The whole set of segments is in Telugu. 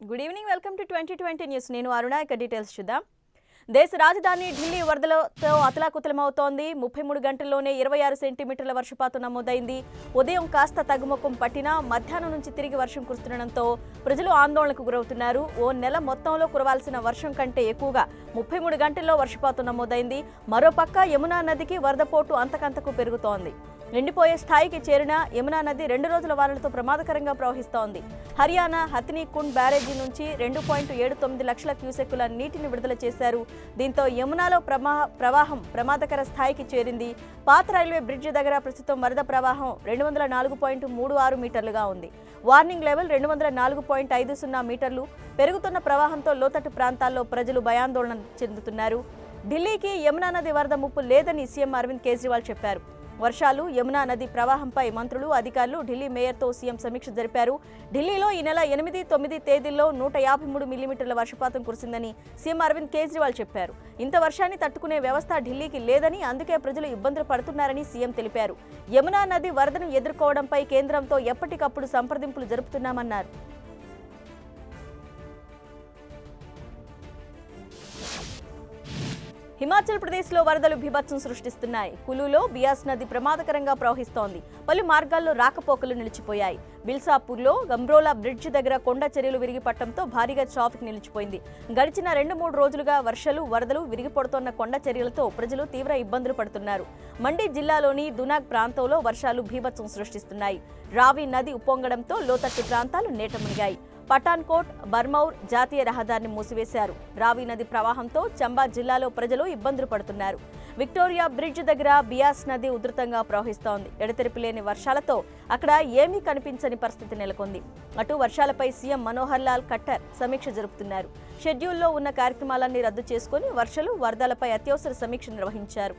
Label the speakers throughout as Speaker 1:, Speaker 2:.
Speaker 1: good evening welcome to twenty twenty news నేను అరుణ ఇక డీటెయిల్స్ చూద్దాం దేశ రాజధాని ఢిల్లీ వరదలతో అతలాకుతలమవుతోంది ముప్పై మూడు గంటల్లోనే ఇరవై ఆరు సెంటీమీటర్ల వర్షపాతం నమోదైంది ఉదయం కాస్త తగ్గుముఖం పట్టినా మధ్యాహ్నం నుంచి తిరిగి వర్షం కురుస్తుండడంతో ప్రజలు ఆందోళనకు గురవుతున్నారు ఓ నెల మొత్తంలో కురవాల్సిన వర్షం కంటే ఎక్కువగా ముప్పై మూడు గంటల్లో వర్షపాతం నమోదైంది మరోపక్క యమునా నదికి వరద పోటు అంతకంతకు పెరుగుతోంది నిండిపోయే స్థాయికి చేరిన యమునా నది రెండు రోజుల వానలతో ప్రమాదకరంగా ప్రవహిస్తోంది హర్యానా హతినీ కుండ్ బ్యారేజీ నుంచి రెండు పాయింట్ ఏడు తొమ్మిది లక్షల క్యూసెక్కుల నీటిని విడుదల చేశారు దీంతో యమునాలో ప్రమా ప్రవాహం ప్రమాదకర స్థాయికి చేరింది పాత రైల్వే బ్రిడ్జి దగ్గర ప్రస్తుతం వరద ప్రవాహం రెండు వందల నాలుగు పాయింట్ మూడు ఆరు మీటర్లుగా ఉంది వార్నింగ్ లెవెల్ రెండు వందల నాలుగు పాయింట్ ఐదు సున్నా మీటర్లు పెరుగుతున్న ప్రవాహంతో లోతట్టు ప్రాంతాల్లో ప్రజలు భయాందోళన చెందుతున్నారు ఢిల్లీకి యమునా నది వరద ముప్పు లేదని సీఎం అరవింద్ కేజ్రీవాల్ చెప్పారు వర్షాలు యమునా నది ప్రవాహంపై మంత్రులు అధికారులు ఢిల్లీ మేయర్తో సీఎం సమీక్ష జరిపారు ఢిల్లీలో ఈ నెల ఎనిమిది తొమ్మిది తేదీల్లో నూట యాభై మూడు మిల్లీమీటర్ల వర్షపాతం కురిసిందని సీఎం అరవింద్ కేజ్రీవాల్ చెప్పారు ఇంత వర్షాన్ని తట్టుకునే వ్యవస్థ ఢిల్లీకి లేదని అందుకే ప్రజలు ఇబ్బందులు పడుతున్నారని సీఎం తెలిపారు యమునా నది వరదను ఎదుర్కోవడంపై కేంద్రంతో ఎప్పటికప్పుడు సంప్రదింపులు జరుపుతున్నామన్నారు హిమాచల్ ప్రదేశ్లో వరదలు బీభత్సం సృష్టిస్తున్నాయి కులులో బియాస్ నది ప్రమాదకరంగా ప్రవహిస్తోంది పలు మార్గాల్లో రాకపోకలు నిలిచిపోయాయి బిల్సాపూర్లో గంబ్రోలా బ్రిడ్జ్ దగ్గర కొండ చర్యలు విరిగిపట్టడంతో భారీగా ట్రాఫిక్ నిలిచిపోయింది గడిచిన రెండు మూడు రోజులుగా వర్షాలు వరదలు విరిగిపడుతోన్న కొండ చర్యలతో ప్రజలు తీవ్ర ఇబ్బందులు పడుతున్నారు మండి జిల్లాలోని దునాగ్ ప్రాంతంలో వర్షాలు బీభత్సం సృష్టిస్తున్నాయి రావి నది ఉప్పొంగడంతో లోతట్టు ప్రాంతాలు నేట మునిగాయి పఠాన్కోట్ బర్మౌర్ జాతీయ రహదారిని మూసివేశారు రావి నది ప్రవాహంతో చంబా జిల్లాలో ప్రజలు ఇబ్బందులు పడుతున్నారు విక్టోరియా బ్రిడ్జ్ దగ్గర బియాస్ నది ఉధృతంగా ప్రవహిస్తోంది ఎడతెరిపి లేని వర్షాలతో అక్కడ ఏమీ కనిపించని పరిస్థితి నెలకొంది అటు వర్షాలపై సీఎం మనోహర్ లాల్ ఖట్టర్ సమీక్ష జరుపుతున్నారు షెడ్యూల్లో ఉన్న కార్యక్రమాలన్నీ రద్దు చేసుకుని వర్షాలు వరదలపై అత్యవసర సమీక్ష నిర్వహించారు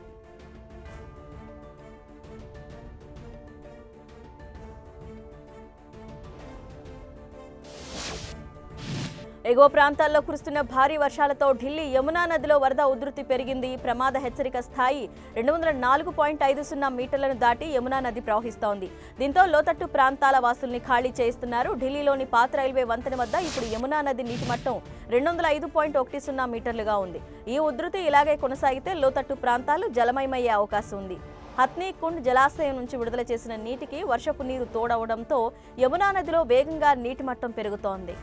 Speaker 1: ఎగువ ప్రాంతాల్లో కురుస్తున్న భారీ వర్షాలతో ఢిల్లీ యమునా నదిలో వరద ఉధృతి పెరిగింది ప్రమాద హెచ్చరిక స్థాయి రెండు వందల నాలుగు పాయింట్ ఐదు సున్నా మీటర్లను దాటి యమునా నది ప్రవహిస్తోంది దీంతో లోతట్టు ప్రాంతాల వాసుల్ని ఖాళీ చేయిస్తున్నారు ఢిల్లీలోని పాత రైల్వే వంతెన వద్ద ఇప్పుడు యమునా నది నీటి మట్టం రెండు వందల ఐదు పాయింట్ ఒకటి సున్నా మీటర్లుగా ఉంది ఈ ఉధృతి ఇలాగే కొనసాగితే లోతట్టు ప్రాంతాలు జలమయమయ్యే అవకాశం ఉంది హత్నీ కుండ్ జలాశయం నుంచి విడుదల చేసిన నీటికి వర్షపు నీరు తోడవడంతో యమునా నదిలో వేగంగా నీటి మట్టం పెరుగుతోంది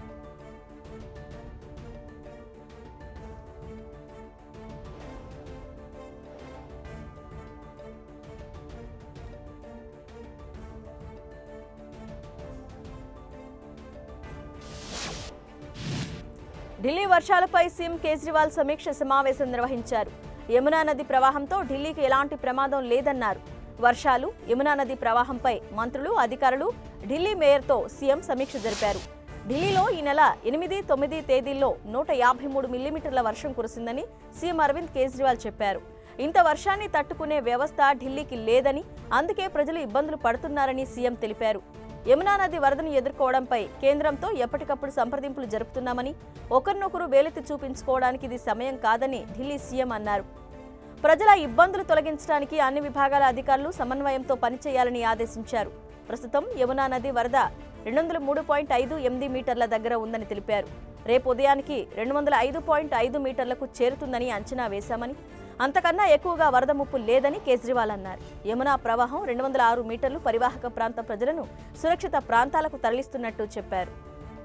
Speaker 1: ఢిల్లీ వర్షాలపై సీఎం కేజ్రీవాల్ సమీక్ష సమావేశం నిర్వహించారు యమునా నది ప్రవాహంతో ఢిల్లీకి ఎలాంటి ప్రమాదం లేదన్నారు వర్షాలు యమునా నది ప్రవాహంపై మంత్రులు అధికారులు ఢిల్లీ మేయర్తో సీఎం సమీక్ష జరిపారు ఢిల్లీలో ఈ నెల ఎనిమిది తొమ్మిది తేదీల్లో నూట యాభై మూడు మిల్లీమీటర్ల వర్షం కురిసిందని సీఎం అరవింద్ కేజ్రీవాల్ చెప్పారు ఇంత వర్షాన్ని తట్టుకునే వ్యవస్థ ఢిల్లీకి లేదని అందుకే ప్రజలు ఇబ్బందులు పడుతున్నారని సీఎం తెలిపారు యమునా నది వరదను ఎదుర్కోవడంపై కేంద్రంతో ఎప్పటికప్పుడు సంప్రదింపులు జరుపుతున్నామని ఒకరినొకరు వేలెత్తి చూపించుకోవడానికి ఇది సమయం కాదని ఢిల్లీ సీఎం అన్నారు ప్రజల ఇబ్బందులు తొలగించడానికి అన్ని విభాగాల అధికారులు సమన్వయంతో పనిచేయాలని ఆదేశించారు ప్రస్తుతం యమునా నది వరద రెండు వందల మూడు పాయింట్ ఐదు ఎనిమిది మీటర్ల దగ్గర ఉందని తెలిపారు రేపు ఉదయానికి రెండు వందల ఐదు పాయింట్ ఐదు మీటర్లకు చేరుతుందని అంచనా వేశామని అంతకన్నా ఎక్కువగా వరద ముప్పు లేదని కేజ్రీవాల్ అన్నారు యమునా ప్రవాహం రెండు వందల ఆరు మీటర్లు పరివాహక ప్రాంత ప్రజలను సురక్షిత ప్రాంతాలకు తరలిస్తున్నట్టు చెప్పారు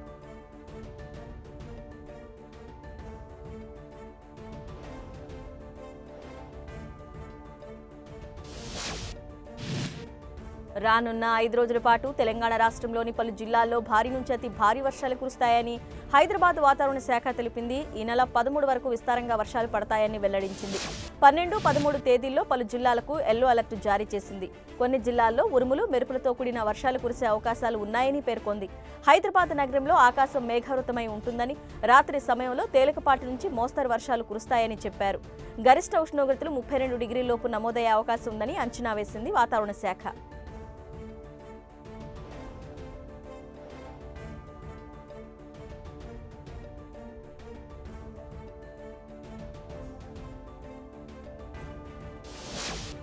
Speaker 1: రానున్న ఐదు రోజుల పాటు తెలంగాణ రాష్ట్రంలోని పలు జిల్లాల్లో భారీ నుంచి అతి భారీ వర్షాలు కురుస్తాయని హైదరాబాద్ వాతావరణ శాఖ తెలిపింది ఈ నెల పదమూడు వరకు విస్తారంగా వర్షాలు పడతాయని వెల్లడించింది పన్నెండు పదమూడు తేదీల్లో పలు జిల్లాలకు ఎల్లో అలర్ట్ జారీ చేసింది కొన్ని జిల్లాల్లో ఉరుములు మెరుపులతో కూడిన వర్షాలు కురిసే అవకాశాలు ఉన్నాయని పేర్కొంది హైదరాబాద్ నగరంలో ఆకాశం మేఘావృతమై ఉంటుందని రాత్రి సమయంలో తేలికపాటి నుంచి మోస్తరు వర్షాలు కురుస్తాయని చెప్పారు గరిష్ట ఉష్ణోగ్రతలు ముప్పై రెండు డిగ్రీలలోపు నమోదయ్యే అవకాశం ఉందని అంచనా వేసింది వాతావరణ శాఖ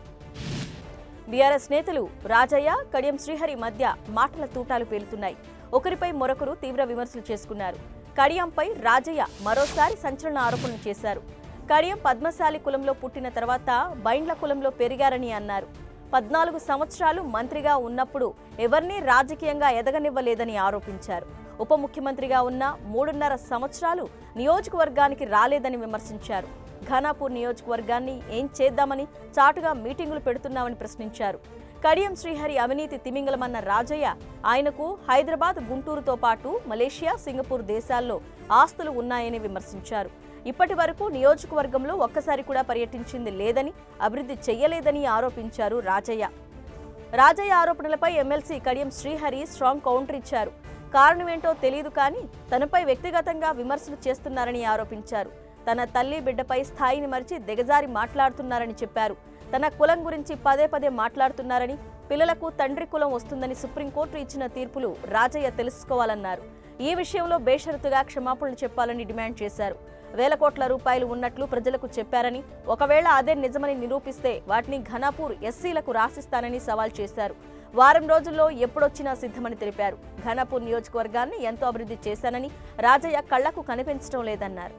Speaker 1: బీఆర్ఎస్ నేతలు రాజయ్య కడియం శ్రీహరి మధ్య మాటల తూటాలు పేలుతున్నాయి ఒకరిపై మరొకరు తీవ్ర విమర్శలు చేసుకున్నారు కడియంపై రాజయ్య మరోసారి సంచలన ఆరోపణలు చేశారు కడియం పద్మశాలి కులంలో పుట్టిన తర్వాత బైండ్ల కులంలో పెరిగారని అన్నారు పద్నాలుగు సంవత్సరాలు మంత్రిగా ఉన్నప్పుడు ఎవరినీ రాజకీయంగా ఎదగనివ్వలేదని ఆరోపించారు ఉప ముఖ్యమంత్రిగా ఉన్న మూడున్నర సంవత్సరాలు నియోజకవర్గానికి రాలేదని విమర్శించారు ఘానాపూర్ నియోజకవర్గాన్ని ఏం చేద్దామని చాటుగా మీటింగులు పెడుతున్నామని ప్రశ్నించారు కడియం శ్రీహరి అవినీతి తిమింగలమన్న రాజయ్య ఆయనకు హైదరాబాద్ గుంటూరుతో పాటు మలేషియా సింగపూర్ దేశాల్లో ఆస్తులు ఉన్నాయని విమర్శించారు ఇప్పటి వరకు నియోజకవర్గంలో ఒక్కసారి కూడా పర్యటించింది లేదని అభివృద్ధి చెయ్యలేదని ఆరోపించారు రాజయ్య రాజయ్య ఆరోపణలపై MLC Kadiyam Srihari strong counter ఇచ్చారు కారణమేంటో తెలియదు కానీ తనపై వ్యక్తిగతంగా విమర్శలు చేస్తున్నారని ఆరోపించారు తన తల్లి బిడ్డపై స్థాయిని మరిచి దిగజారి మాట్లాడుతున్నారని చెప్పారు తన కులం గురించి పదే పదే మాట్లాడుతున్నారని పిల్లలకు తండ్రి కులం వస్తుందని సుప్రీంకోర్టు ఇచ్చిన తీర్పులు రాజయ్య తెలుసుకోవాలన్నారు ఈ విషయంలో బేషరతుగా క్షమాపణలు చెప్పాలని డిమాండ్ చేశారు వేల కోట్ల రూపాయలు ఉన్నట్లు ప్రజలకు చెప్పారని ఒకవేళ అదే నిజమని నిరూపిస్తే వాటిని ఘనాపూర్ ఎస్సీలకు రాసిస్తానని సవాల్ చేశారు వారం రోజుల్లో ఎప్పుడొచ్చినా సిద్ధమని తెలిపారు ఘనాపూర్ నియోజకవర్గాన్ని ఎంతో అభివృద్ధి చేశానని రాజయ్య కళ్లకు కనిపించడం లేదన్నారు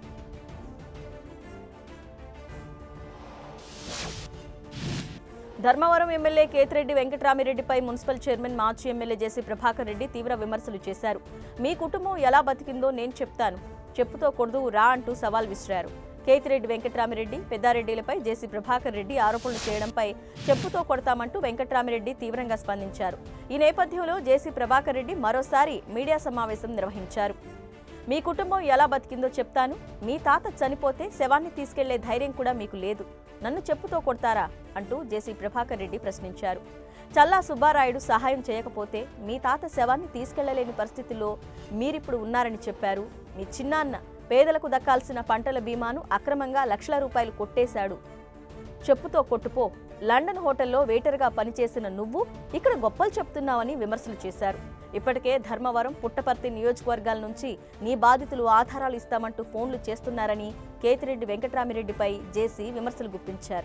Speaker 1: ధర్మవరం ఎమ్మెల్యే కేతిరెడ్డి వెంకటరామిరెడ్డిపై మున్సిపల్ చైర్మన్ మాజీ ఎమ్మెల్యే జేసీ ప్రభాకర్ రెడ్డి తీవ్ర విమర్శలు చేశారు మీ కుటుంబం ఎలా బతికిందో నేను చెప్తాను చెప్పుతో కొడుదు రా అంటూ సవాల్ విసిరారు కేతిరెడ్డి వెంకటరామిరెడ్డి పెద్దారెడ్డిలపై జేసీ ప్రభాకర్ రెడ్డి ఆరోపణలు చేయడంపై చెప్పుతో కొడతామంటూ వెంకటరామిరెడ్డి తీవ్రంగా స్పందించారు ఈ నేపథ్యంలో జేసీ ప్రభాకర్ రెడ్డి మరోసారి మీడియా సమావేశం నిర్వహించారు మీ కుటుంబం ఎలా బతికిందో చెప్తాను మీ తాత చనిపోతే శవాన్ని తీసుకెళ్లే ధైర్యం కూడా మీకు లేదు నన్ను చెప్పుతో కొడతారా అంటూ జేసీ ప్రభాకర్ రెడ్డి ప్రశ్నించారు చల్లా సుబ్బారాయుడు సహాయం చేయకపోతే మీ తాత శవాన్ని తీసుకెళ్లలేని పరిస్థితిలో మీరిప్పుడు ఉన్నారని చెప్పారు మీ చిన్నాన్న పేదలకు దక్కాల్సిన పంటల బీమాను అక్రమంగా లక్షల రూపాయలు కొట్టేశాడు చెప్పుతో కొట్టుపో లండన్ హోటల్లో వెయిటర్గా పనిచేసిన నువ్వు ఇక్కడ గొప్పలు చెప్తున్నావని విమర్శలు చేశారు ఇప్పటికే ధర్మవరం పుట్టపర్తి నియోజకవర్గాల నుంచి నీ బాధితులు ఆధారాలు ఇస్తామంటూ ఫోన్లు చేస్తున్నారని కేతిరెడ్డి వెంకటరామిరెడ్డిపై జేసీ విమర్శలు గుప్పించారు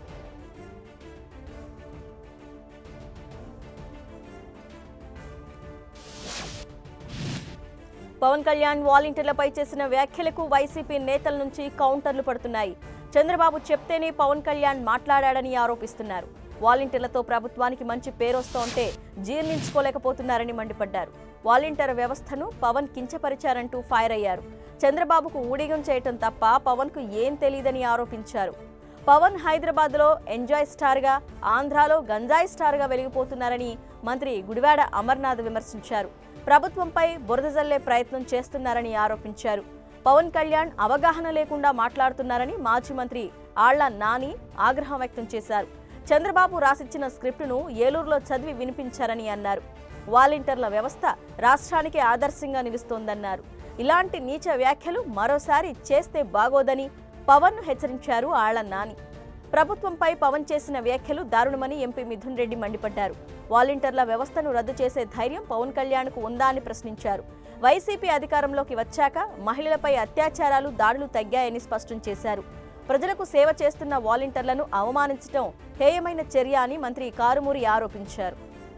Speaker 1: పవన్ కళ్యాణ్ వాలంటీర్లపై చేసిన వ్యాఖ్యలకు వైసీపీ నేతల నుంచి కౌంటర్లు పడుతున్నాయి చంద్రబాబు చెప్తేనే పవన్ కళ్యాణ్ మాట్లాడాడని ఆరోపిస్తున్నారు వాలంటీర్లతో ప్రభుత్వానికి మంచి పేరొస్తోంటే జీర్ణించుకోలేకపోతున్నారని మండిపడ్డారు వాలంటీర్ వ్యవస్థను పవన్ కించపరిచారంటూ ఫైర్ అయ్యారు చంద్రబాబుకు ఊడిగం చేయటం తప్ప పవన్కు ఏం తెలియదని ఆరోపించారు పవన్ హైదరాబాద్లో ఎంజాయ్ స్టార్గా ఆంధ్రాలో గంజాయి స్టార్గా వెలిగిపోతున్నారని మంత్రి గుడివాడ అమర్నాథ్ విమర్శించారు ప్రభుత్వంపై బురద జల్లే ప్రయత్నం చేస్తున్నారని ఆరోపించారు పవన్ కళ్యాణ్ అవగాహన లేకుండా మాట్లాడుతున్నారని మాజీ మంత్రి ఆళ్ల నాని ఆగ్రహం వ్యక్తం చేశారు చంద్రబాబు రాసిచ్చిన స్క్రిప్టును ఏలూరులో చదివి వినిపించారని అన్నారు వాలంటీర్ల వ్యవస్థ రాష్ట్రానికి ఆదర్శంగా నిలుస్తోందన్నారు ఇలాంటి నీచ వ్యాఖ్యలు మరోసారి చేస్తే బాగోదని పవన్ను హెచ్చరించారు ఆళ్ల నాని ప్రభుత్వంపై పవన్ చేసిన వ్యాఖ్యలు దారుణమని ఎంపీ మిథున్ రెడ్డి మండిపడ్డారు వాలంటీర్ల వ్యవస్థను రద్దు చేసే ధైర్యం పవన్ కళ్యాణ్కు ఉందా అని ప్రశ్నించారు వైసీపీ అధికారంలోకి వచ్చాక మహిళలపై అత్యాచారాలు దాడులు తగ్గాయని స్పష్టం చేశారు ప్రజలకు సేవ చేస్తున్న వాలంటీర్లను అవమానించడం హేయమైన చర్య అని మంత్రి కారుమూరి ఆరోపించారు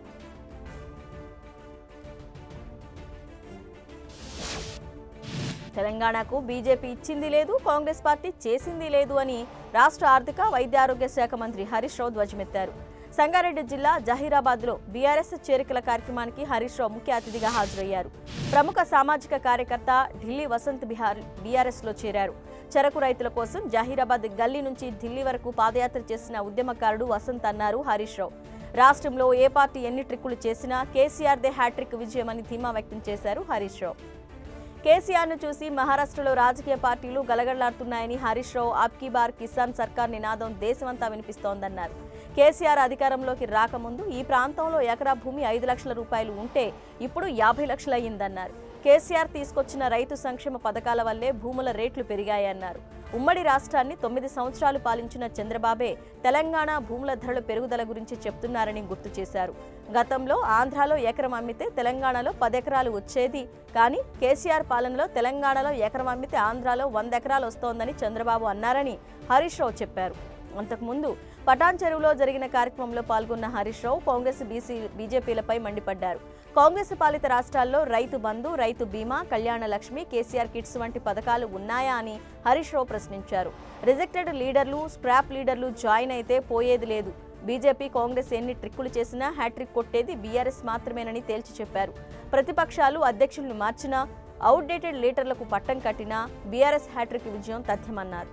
Speaker 1: తెలంగాణకు బీజేపీ ఇచ్చింది లేదు కాంగ్రెస్ పార్టీ చేసింది లేదు అని రాష్ట్ర ఆర్థిక వైద్య ఆరోగ్య శాఖ మంత్రి హరీష్ రావు ధ్వజమెత్తారు సంగారెడ్డి జిల్లా జహీరాబాద్లో బీఆర్ఎస్ చేరికల కార్యక్రమానికి హరీష్ రావు ముఖ్య అతిథిగా హాజరయ్యారు ప్రముఖ సామాజిక కార్యకర్త ఢిల్లీ వసంత్ బిహార్ బీఆర్ఎస్లో చేరారు చెరకు రైతుల కోసం జహీరాబాద్ గల్లీ నుంచి ఢిల్లీ వరకు పాదయాత్ర చేసిన ఉద్యమకారుడు వసంత్ అన్నారు హరీష్ రావు రాష్ట్రంలో ఏ పార్టీ ఎన్ని ట్రిక్కులు చేసినా కేసీఆర్దే హ్యాట్రిక్ విజయమని ధీమా వ్యక్తం చేశారు హరీష్ రావు కేసీఆర్ను చూసి మహారాష్ట్రలో రాజకీయ పార్టీలు గలగడలాడుతున్నాయని హరీష్ రావు అబ్కీ బార్ కిసాన్ సర్కార్ నినాదం దేశమంతా వినిపిస్తోందన్నారు కేసీఆర్ అధికారంలోకి రాకముందు ఈ ప్రాంతంలో ఎకరా భూమి ఐదు లక్షల రూపాయలు ఉంటే ఇప్పుడు యాభై లక్షలు అయ్యిందన్నారు కేసీఆర్ తీసుకొచ్చిన రైతు సంక్షేమ పథకాల వల్లే భూముల రేట్లు పెరిగాయన్నారు ఉమ్మడి రాష్ట్రాన్ని తొమ్మిది సంవత్సరాలు పాలించిన చంద్రబాబే తెలంగాణ భూముల ధరల పెరుగుదల గురించి చెప్తున్నారని గుర్తు చేశారు గతంలో ఆంధ్రాలో ఎకరం అమ్మితే తెలంగాణలో పదెకరాలు వచ్చేది కానీ కేసీఆర్ పాలనలో తెలంగాణలో ఎకరం అమ్మితే ఆంధ్రాలో వంద ఎకరాలు వస్తోందని చంద్రబాబు అన్నారని హరీష్ రావు చెప్పారు అంతకుముందు పటాన్ చెరువులో జరిగిన కార్యక్రమంలో పాల్గొన్న హరీష్ రావు కాంగ్రెస్ బీసీ బీజేపీలపై మండిపడ్డారు కాంగ్రెస్ పాలిత రాష్ట్రాల్లో రైతు బంధు రైతు బీమా కళ్యాణ లక్ష్మి కేసీఆర్ కిట్స్ వంటి పథకాలు ఉన్నాయా అని హరీష్ రావు ప్రశ్నించారు రిజెక్టెడ్ లీడర్లు స్క్రాప్ లీడర్లు జాయిన్ అయితే పోయేది లేదు బీజేపీ కాంగ్రెస్ ఎన్ని ట్రిక్కులు చేసినా హ్యాట్రిక్ కొట్టేది బీఆర్ఎస్ మాత్రమేనని తేల్చి చెప్పారు ప్రతిపక్షాలు అధ్యక్షులను మార్చినా అవుట్డేటెడ్ లీడర్లకు పట్టం కట్టినా బీఆర్ఎస్ హ్యాట్రిక్ విజయం తథ్యమన్నారు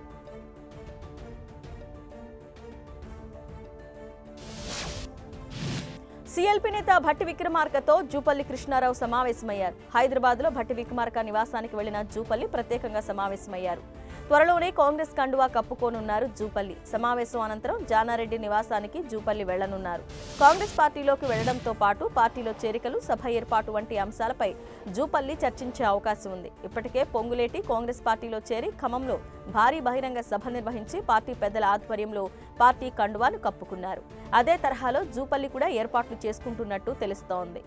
Speaker 1: సీఎల్పీ నేత భట్టి విక్రమార్కతో జూపల్లి కృష్ణారావు సమావేశమయ్యారు హైదరాబాద్లో భట్టి విక్రమార్క నివాసానికి వెళ్లిన జూపల్లి ప్రత్యేకంగా సమావేశమయ్యారు త్వరలోనే కాంగ్రెస్ కండువా కప్పుకోనున్నారు జూపల్లి సమావేశం అనంతరం జానారెడ్డి నివాసానికి జూపల్లి వెళ్లనున్నారు కాంగ్రెస్ పార్టీలోకి వెళ్లడంతో పాటు పార్టీలో చేరికలు సభ ఏర్పాటు వంటి అంశాలపై జూపల్లి చర్చించే అవకాశం ఉంది ఇప్పటికే పొంగులేటి కాంగ్రెస్ పార్టీలో చేరి ఖమ్మంలో భారీ బహిరంగ సభ నిర్వహించి పార్టీ పెద్దల ఆధ్వర్యంలో పార్టీ కండువాను కప్పుకున్నారు అదే తరహాలో జూపల్లి కూడా ఏర్పాట్లు చేసుకుంటున్నట్టు తెలుస్తోంది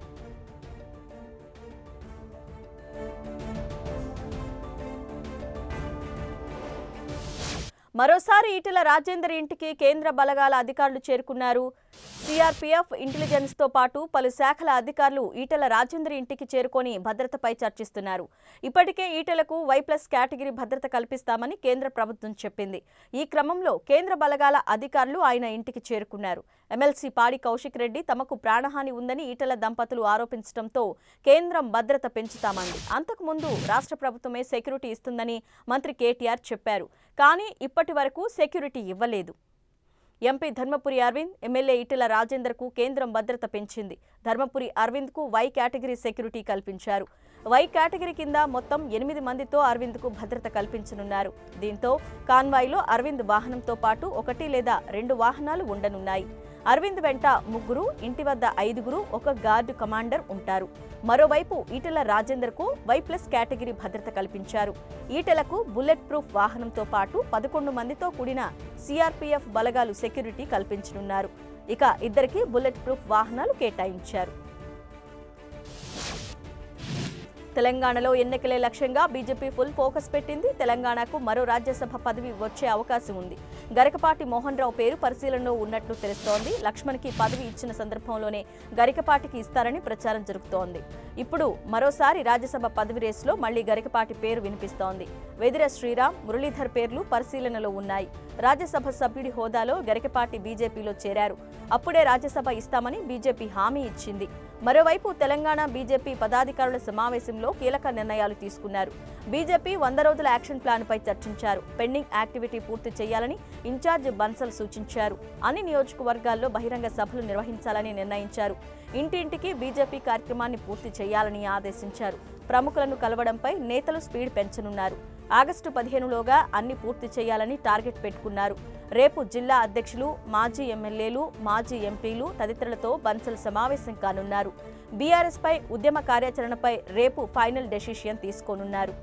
Speaker 1: మరోసారి ఈటెల రాజేందర్ ఇంటికి కేంద్ర బలగాల అధికారులు చేరుకున్నారు సిఆర్పీఎఫ్ ఇంటెలిజెన్స్ తో పాటు పలు శాఖల అధికారులు ఈటెల రాజేందర్ ఇంటికి చేరుకొని భద్రతపై చర్చిస్తున్నారు ఇప్పటికే ఈటెలకు వై ప్లస్ కేటగిరీ భద్రత కల్పిస్తామని కేంద్ర ప్రభుత్వం చెప్పింది ఈ క్రమంలో కేంద్ర బలగాల అధికారులు ఆయన ఇంటికి చేరుకున్నారు ఎమ్మెల్సీ పాడి కౌశిక్ రెడ్డి తమకు ప్రాణహాని ఉందని ఈటెల దంపతులు ఆరోపించడంతో కేంద్రం భద్రత పెంచుతామంది అంతకుముందు రాష్ట్ర ప్రభుత్వమే సెక్యూరిటీ ఇస్తుందని మంత్రి కేటీఆర్ చెప్పారు కానీ ఇప్పటి వరకు సెక్యూరిటీ ఇవ్వలేదు ఎంపీ ధర్మపురి అరవింద్ ఎమ్మెల్యే ఈటెల రాజేందర్కు కేంద్రం భద్రత పెంచింది ధర్మపురి అరవింద్కు వై కేటగిరీ సెక్యూరిటీ కల్పించారు వై కేటగిరీ కింద మొత్తం ఎనిమిది మందితో అరవింద్కు భద్రత కల్పించనున్నారు దీంతో కాన్వాయ్లో అరవింద్ వాహనంతో పాటు ఒకటి లేదా రెండు వాహనాలు ఉండనున్నాయి అరవింద్ వెంట ముగ్గురు ఇంటి వద్ద ఐదుగురు ఒక గార్డు కమాండర్ ఉంటారు మరోవైపు ఈటెల రాజేందర్కు వై ప్లస్ కేటగిరీ భద్రత కల్పించారు ఈటెలకు బుల్లెట్ ప్రూఫ్ వాహనంతో పాటు పదకొండు మందితో కూడిన సిఆర్పీఎఫ్ బలగాలు సెక్యూరిటీ కల్పించనున్నారు ఇక ఇద్దరికి బుల్లెట్ ప్రూఫ్ వాహనాలు కేటాయించారు తెలంగాణలో ఎన్నికలే లక్ష్యంగా బీజేపీ ఫుల్ ఫోకస్ పెట్టింది తెలంగాణకు మరో రాజ్యసభ పదవి వచ్చే అవకాశం ఉంది గరికపాటి మోహన్ రావు పేరు పరిశీలనలో ఉన్నట్లు తెలుస్తోంది లక్ష్మణ్కి పదవి ఇచ్చిన సందర్భంలోనే గరికపాటికి ఇస్తారని ప్రచారం జరుగుతోంది ఇప్పుడు మరోసారి రాజ్యసభ పదవి రేసులో మళ్లీ గరికపాటి పేరు వినిపిస్తోంది వెదిర శ్రీరామ్ మురళీధర్ పేర్లు పరిశీలనలో ఉన్నాయి రాజ్యసభ సభ్యుడి హోదాలో గరికపాటి బీజేపీలో చేరారు అప్పుడే రాజ్యసభ ఇస్తామని బీజేపీ హామీ ఇచ్చింది మరోవైపు తెలంగాణ బీజేపీ పదాధికారుల సమావేశంలో కీలక నిర్ణయాలు తీసుకున్నారు బీజేపీ వంద రోజుల యాక్షన్ ప్లాన్ పై చర్చించారు పెండింగ్ యాక్టివిటీ పూర్తి చేయాలని ఇన్ఛార్జ్ బన్సల్ సూచించారు అన్ని నియోజకవర్గాల్లో బహిరంగ సభలు నిర్వహించాలని నిర్ణయించారు ఇంటింటికి బీజేపీ కార్యక్రమాన్ని పూర్తి చేయాలని ఆదేశించారు ప్రముఖులను కలవడంపై నేతలు స్పీడ్ పెంచనున్నారు ఆగస్టు పదిహేనులోగా అన్ని పూర్తి చేయాలని టార్గెట్ పెట్టుకున్నారు రేపు జిల్లా అధ్యక్షులు మాజీ ఎమ్మెల్యేలు మాజీ ఎంపీలు తదితరులతో బన్సల్ సమావేశం కానున్నారు బీఆర్ఎస్ పై ఉద్యమ కార్యాచరణపై రేపు ఫైనల్ డెసిషన్ తీసుకోనున్నారు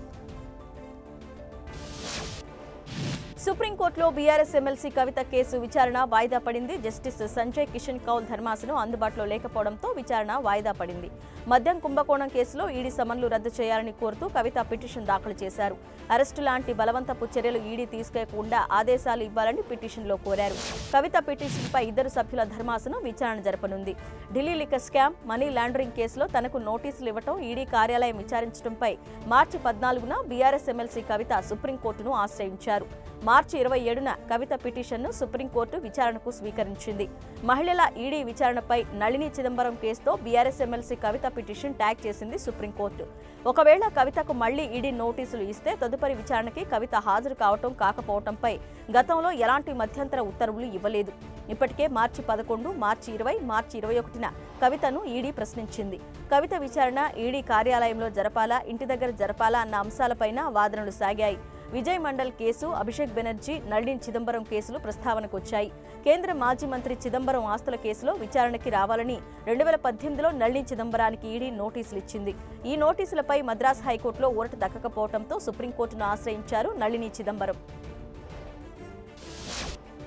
Speaker 1: సుప్రీంకోర్టులో బీఆర్ఎస్ ఎమ్మెల్సీ కవిత కేసు విచారణ వాయిదా పడింది జస్టిస్ సంజయ్ కిషన్ కౌల్ ధర్మాసనం అందుబాటులో లేకపోవడంతో విచారణ వాయిదా పడింది మద్యం కుంభకోణం కేసులో ఈడీ సమన్లు రద్దు చేయాలని కోరుతూ కవిత పిటిషన్ దాఖలు చేశారు అరెస్టు లాంటి బలవంతపు చర్యలు ఈడీ తీసుకోకుండా ఆదేశాలు ఇవ్వాలని పిటిషన్లో కోరారు కవిత పిటిషన్పై ఇద్దరు సభ్యుల ధర్మాసనం విచారణ జరపనుంది Delhi liquor scam money laundering కేసులో తనకు నోటీసులు ఇవ్వటం ఈడీ కార్యాలయం విచారించడంపై మార్చి పద్నాలుగున బీఆర్ఎస్ ఎమ్మెల్సీ కవిత సుప్రీంకోర్టును ఆశ్రయించారు మార్చి ఇరవై ఏడున కవిత పిటిషన్ను సుప్రీంకోర్టు విచారణకు స్వీకరించింది మహిళల ఈడీ విచారణపై నళిని చిదంబరం కేసుతో BRS MLC Kavitha petition tag చేసింది సుప్రీంకోర్టు ఒకవేళ కవితకు మళ్లీ ఈడీ నోటీసులు ఇస్తే తదుపరి విచారణకి కవిత హాజరు కావటం కాకపోవటంపై గతంలో ఎలాంటి మధ్యంతర ఉత్తర్వులు ఇవ్వలేదు ఇప్పటికే మార్చి పదకొండు మార్చి ఇరవై మార్చి ఇరవై ఒకటిన కవితను ఈడీ ప్రశ్నించింది కవిత విచారణ ఈడీ కార్యాలయంలో జరపాలా ఇంటి దగ్గర జరపాలా అన్న అంశాలపైన వాదనలు సాగాయి విజయ్ మండల్ కేసు అభిషేక్ బెనర్జీ నళిన్ చిదంబరం కేసులు ప్రస్తావనకు వచ్చాయి కేంద్ర మాజీ మంత్రి చిదంబరం ఆస్తుల కేసులో విచారణకి రావాలని రెండు వేల పద్దెనిమిదిలో నళిన్ చిదంబరానికి ఈడీ నోటీసులు ఇచ్చింది ఈ నోటీసులపై మద్రాస్ హైకోర్టులో ఊరట దక్కకపోవడంతో సుప్రీంకోర్టును ఆశ్రయించారు నళిని చిదంబరం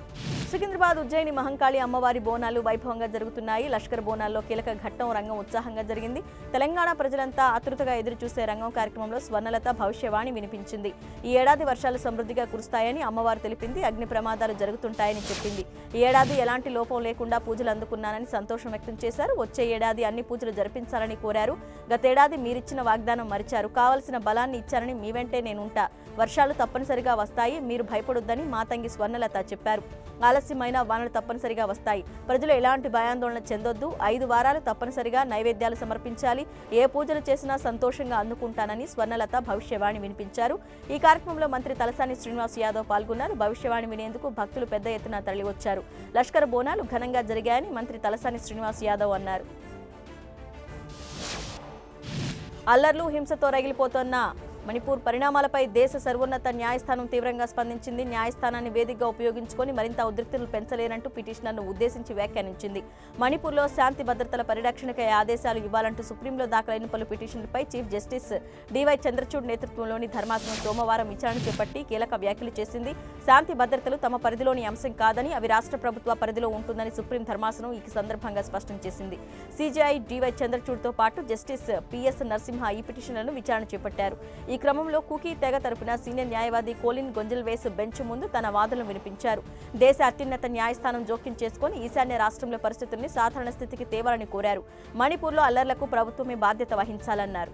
Speaker 1: సికింద్రాబాద్ ఉజ్జయిని మహంకాళి అమ్మవారి బోనాలు వైభవంగా జరుగుతున్నాయి లష్కర్ బోనాల్లో కీలక ఘట్టం రంగం ఉత్సాహంగా జరిగింది తెలంగాణ ప్రజలంతా ఆతృతగా ఎదురుచూసే రంగం కార్యక్రమంలో స్వర్ణలత భవిష్యవాణి వినిపించింది ఈ ఏడాది వర్షాలు సమృద్ధిగా కురుస్తాయని అమ్మవారు తెలిపింది అగ్ని ప్రమాదాలు జరుగుతుంటాయని చెప్పింది ఈ ఏడాది ఎలాంటి లోపం లేకుండా పూజలు అందుకున్నానని సంతోషం వ్యక్తం చేశారు వచ్చే ఏడాది అన్ని పూజలు జరిపించాలని కోరారు గతేడాది మీరిచ్చిన వాగ్దానం మరిచారు కావలసిన బలాన్ని ఇచ్చారని మీ వెంటే నేనుంటా వర్షాలు తప్పనిసరిగా వస్తాయి మీరు భయపడొద్దని మాతంగి స్వర్ణలత చెప్పారు ఆలస్యమైన వానలు తప్పనిసరిగా వస్తాయి ప్రజలు ఎలాంటి భయాందోళన చెందొద్దు ఐదు వారాలు తప్పనిసరిగా నైవేద్యాలు సమర్పించాలి ఏ పూజలు చేసినా సంతోషంగా అందుకుంటానని స్వర్ణలత భవిష్యవాణి వినిపించారు ఈ కార్యక్రమంలో మంత్రి తలసాని శ్రీనివాస్ యాదవ్ పాల్గొన్నారు భవిష్యవాణి వినేందుకు భక్తులు పెద్ద ఎత్తున తరలివచ్చారు లష్కర్ బోనాలు ఘనంగా జరిగాయని మంత్రి తలసాని శ్రీనివాస్ యాదవ్ అన్నారు అల్లర్లు హింసతో రగిలిపోతున్న మణిపూర్ పరిణామాలపై దేశ సర్వోన్నత న్యాయస్థానం తీవ్రంగా స్పందించింది న్యాయస్థానాన్ని వేదికగా ఉపయోగించుకొని మరింత ఉద్రిక్తులు పెంచలేరంటూ పిటిషనర్ను ఉద్దేశించి వ్యాఖ్యానించింది మణిపూర్లో శాంతి భద్రతల పరిరక్షణకై ఆదేశాలు ఇవ్వాలంటూ సుప్రీంలో దాఖలైన పలు పిటిషన్లపై చీఫ్ జస్టిస్ డివై చంద్రచూడ్ నేతృత్వంలోని ధర్మాసనం సోమవారం విచారణ చేపట్టి కీలక వ్యాఖ్యలు చేసింది శాంతి భద్రతలు తమ పరిధిలోని అంశం కాదని అవి రాష్ట్ర ప్రభుత్వ పరిధిలో ఉంటుందని సుప్రీం ధర్మాసనం ఈ సందర్భంగా స్పష్టం చేసింది సీజీఐ డివై చంద్రచూడ్తో పాటు జస్టిస్ పిఎస్ నరసింహ ఈ పిటిషన్లను విచారణ చేపట్టారు ఈ క్రమంలో కుకీ తెగ తరపున సీనియర్ న్యాయవాది కోలిన్ గొంజల్వేస్ బెంచ్ ముందు తన వాదనలు వినిపించారు దేశ అత్యున్నత న్యాయస్థానం జోక్యం చేసుకుని ఈశాన్య రాష్ట్రంలో పరిస్థితుల్ని సాధారణ స్థితికి తేవాలని కోరారు మణిపూర్లో అల్లర్లకు ప్రభుత్వమే బాధ్యత వహించాలన్నారు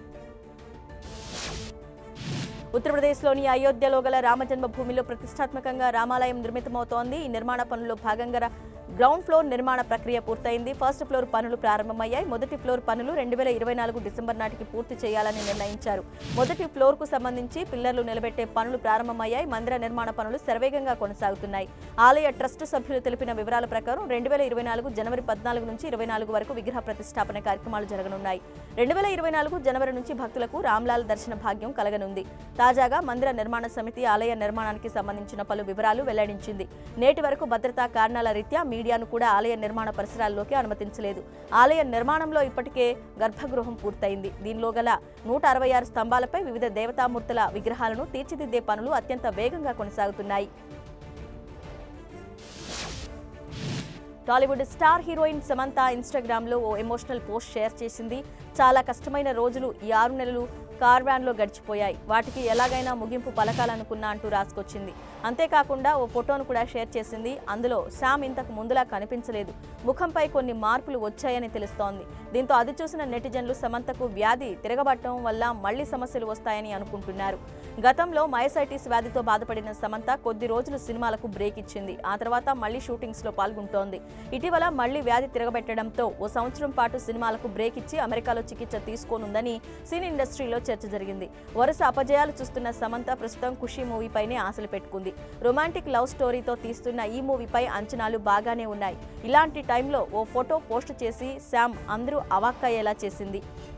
Speaker 1: ఉత్తరప్రదేశ్లోని అయోధ్యలో గల రామజన్మభూమిలో ప్రతిష్టాత్మకంగా రామాలయం నిర్మితమవుతోంది ఈ నిర్మాణ పనుల్లో భాగంగా గ్రౌండ్ ఫ్లోర్ నిర్మాణ ప్రక్రియ పూర్తయింది ఫస్ట్ ఫ్లోర్ పనులు ప్రారంభమయ్యాయి మొదటి ఫ్లోర్ పనులు రెండు వేల ఇరవై నాలుగు డిసెంబర్ నాటికి పూర్తి చేయాలని నిర్ణయించారు మొదటి ఫ్లోర్ కు సంబంధించి పిల్లర్లు నిలబెట్టే పనులు ప్రారంభమయ్యాయి మందిర నిర్మాణ పనులు శరవేగంగా కొనసాగుతున్నాయి ఆలయ ట్రస్ట్ సభ్యులు తెలిపిన వివరాల ప్రకారం రెండు వేల ఇరవై నాలుగు జనవరి పద్నాలుగు నుంచి ఇరవై నాలుగు వరకు విగ్రహ ప్రతిష్టాపన కార్యక్రమాలు జరగనున్నాయి రెండు వేల ఇరవై నాలుగు జనవరి నుంచి భక్తులకు రామ్లాల్ దర్శన భాగ్యం కలగనుంది తాజాగా మందిర నిర్మాణ సమితి ఆలయ నిర్మాణానికి సంబంధించిన పలు వివరాలు వెల్లడించింది నేటి వరకు భద్రతా కారణాల రీత్యా మీడియాను కూడా ఆలయ నిర్మాణ పరిసరాల్లోకి అనుమతించలేదు ఆలయ నిర్మాణంలో ఇప్పటికే గర్భగృహం పూర్తయింది దీనిలో గల నూట అరవై ఆరు స్తంభాలపై వివిధ దేవతామూర్తుల విగ్రహాలను తీర్చిదిద్దే పనులు అత్యంత వేగంగా కొనసాగుతున్నాయి టాలీవుడ్ స్టార్ హీరోయిన్ సమంత ఇన్స్టాగ్రామ్లో ఓ ఎమోషనల్ పోస్ట్ షేర్ చేసింది చాలా కష్టమైన రోజులు ఈ ఆరు నెలలు కార్ వ్యాన్లో గడిచిపోయాయి వాటికి ఎలాగైనా ముగింపు పలకాలనుకున్నా అంటూ రాసుకొచ్చింది అంతేకాకుండా ఓ ఫోటోను కూడా షేర్ చేసింది అందులో శామ్ ఇంతకు ముందులా కనిపించలేదు ముఖంపై కొన్ని మార్పులు వచ్చాయని తెలుస్తోంది దీంతో అది చూసిన నెటిజన్లు సమంతకు వ్యాధి తిరగబట్టడం వల్ల మళ్లీ సమస్యలు వస్తాయని అనుకుంటున్నారు గతంలో మైసైటిస్ వ్యాధితో బాధపడిన సమంత కొద్ది రోజులు సినిమాలకు బ్రేక్ ఇచ్చింది ఆ తర్వాత మళ్లీ షూటింగ్స్ లో పాల్గొంటోంది ఇటీవల మళ్లీ వ్యాధి తిరగబెట్టడంతో ఓ సంవత్సరం పాటు సినిమాలకు బ్రేక్ ఇచ్చి అమెరికాలో చికిత్స తీసుకోనుందని సినీ ఇండస్ట్రీలో చర్చ జరిగింది వరుస అపజయాలు చూస్తున్న సమంత ప్రస్తుతం ఖుషి మూవీపైనే ఆశలు పెట్టుకుంది రొమాంటిక్ లవ్ స్టోరీతో తీస్తున్న ఈ మూవీపై అంచనాలు బాగానే ఉన్నాయి ఇలాంటి టైంలో ఓ ఫోటో పోస్ట్ చేసి శామ్ అందరూ అవాక్కయ్యేలా చేసింది